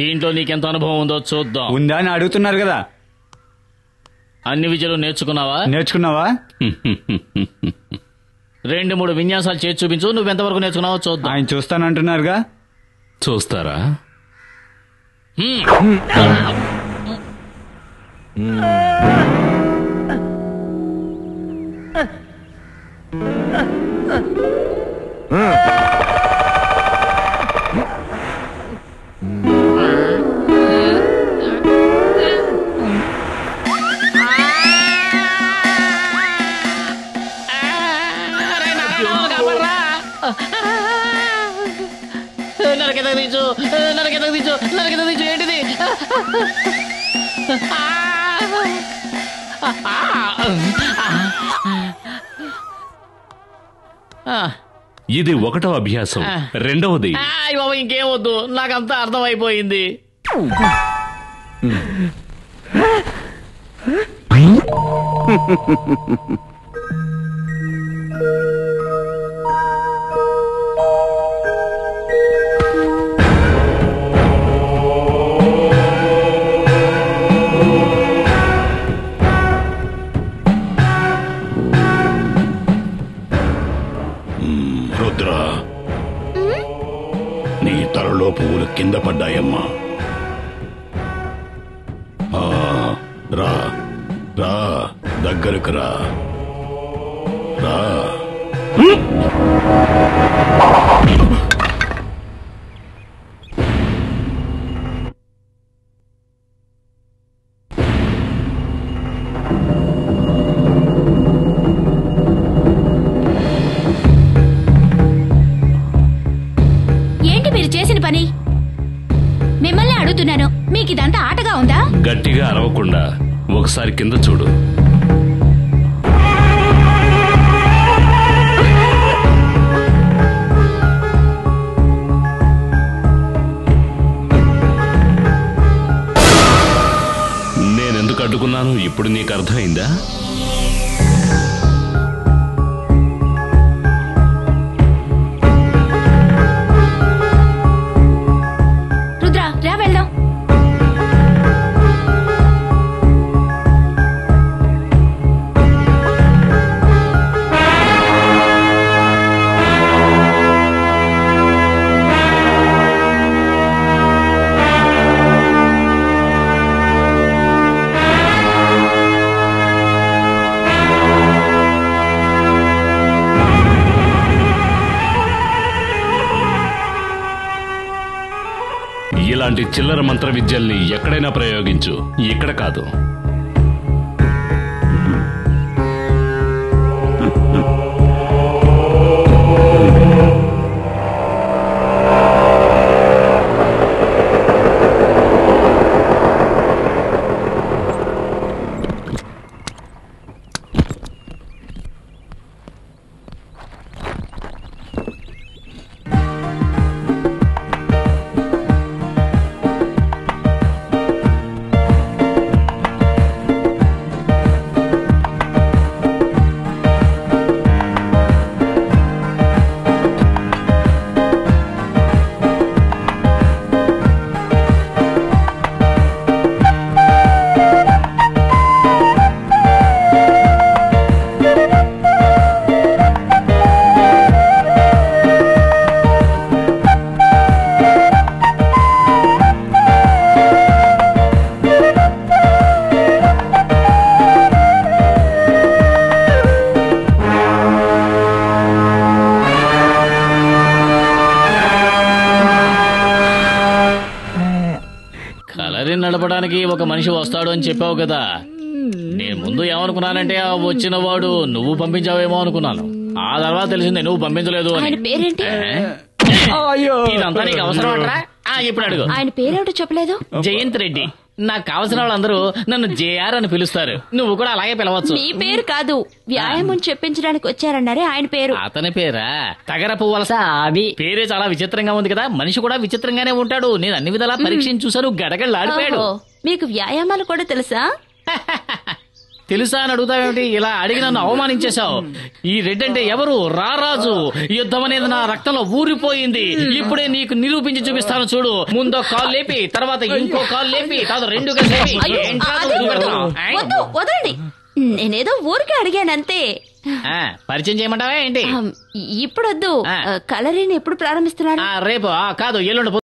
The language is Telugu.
దీంట్లో నీకెంత అనుభవం ఉందో చూద్దాం ఉందా అని అడుగుతున్నారు కదా అన్ని విద్యలు నేర్చుకున్నావా నేర్చుకున్నావా రెండు మూడు విన్యాసాలు చేసి చూపించు నువ్వు ఎంతవరకు నేర్చుకున్నావో చూద్దాం ఆయన చూస్తానంటున్నారుగా చూస్తారా నరకెత తీసు నరకెత తీసు నరకెత తీసు ఏంటిది ఆ, ఇది ఒకటో అభ్యాసం రెండవది ఆయ్ బాబా ఇంకేం వద్దు నాకంతా అర్థమైపోయింది రుద్ర నీ తలలో పువ్వులు కింద పడ్డాయమ్మా ఆ, రా రా దగ్గరకు రా రా ఏంటి మీరు చేసిన పని మిమ్మల్ని అడుగుతున్నాను మీకు ఇదంతా ఆటగా ఉందా గట్టిగా అరవకుండా ఒకసారి కింద చూడు నేనెందుకు అడ్డుకున్నాను ఇప్పుడు నీకు అర్థమైందా రుద్ర రా వెళ్దాం ఇలాంటి చిల్లర మంత్ర విద్యల్ని ఎక్కడైనా ప్రయోగించు ఇక్కడ కాదు కలరి నడపడానికి ఒక మనిషి వస్తాడు అని చెప్పావు కదా నేను ముందు ఏమనుకున్నానంటే ఆ వచ్చిన వాడు నువ్వు పంపించావేమో అనుకున్నాను ఆ తర్వాత తెలిసిందే నువ్వు పంపించలేదు అని ఆయన పేరేంటి అయ్యో ఇదంతా నీకు అవసరం అంటారా ఆ, ఇప్పుడు అడుగు ఆయన పేరేమిటో చెప్పలేదు జయంత్ రెడ్డి నాకు కావలసిన వాళ్ళందరూ నన్ను జేఆర్ అని పిలుస్తారు నువ్వు కూడా అలాగే పిలవచ్చు మీ పేరు కాదు వ్యాయామం చెప్పించడానికి వచ్చారన్నారే ఆయన పేరు అతని పేరా తగర పువ్వలస అవి పేరే చాలా విచిత్రంగా ఉంది కదా మనిషి కూడా విచిత్రంగానే ఉంటాడు నేను అన్ని విధాలా పరీక్షించి చూశాను గడగడలాడిపోయాడు ఓహో, మీకు వ్యాయామాలు కూడా తెలుసా తెలుసా అని అడుగుతావేమిటి ఇలా అడిగి నన్ను అవమానించేశావు ఈ రెడ్ అంటే ఎవరు రారాజు యుద్ధం అనేది నా రక్తంలో ఊరిపోయింది ఇప్పుడే నీకు నిరూపించి చూపిస్తాను చూడు ముందో కాల్ లేపి తర్వాత ఇంకో కాల్ లేపి తర్వాత రెండు కలిసి లేపి. అయ్యో, ఏంట్రా అదే నువ్వు పెడతావు? వద్దు వదలండి నేనేదో ఊరికే అడిగానంతే ఆ, పరిచయం చేయమంటావా ఏంటి ఇప్పుడొద్దు ఆ. కలరీని ఎప్పుడు ప్రారంభిస్తున్నారు ఆ, రేపు ఆ, కాదు ఎల్లుండి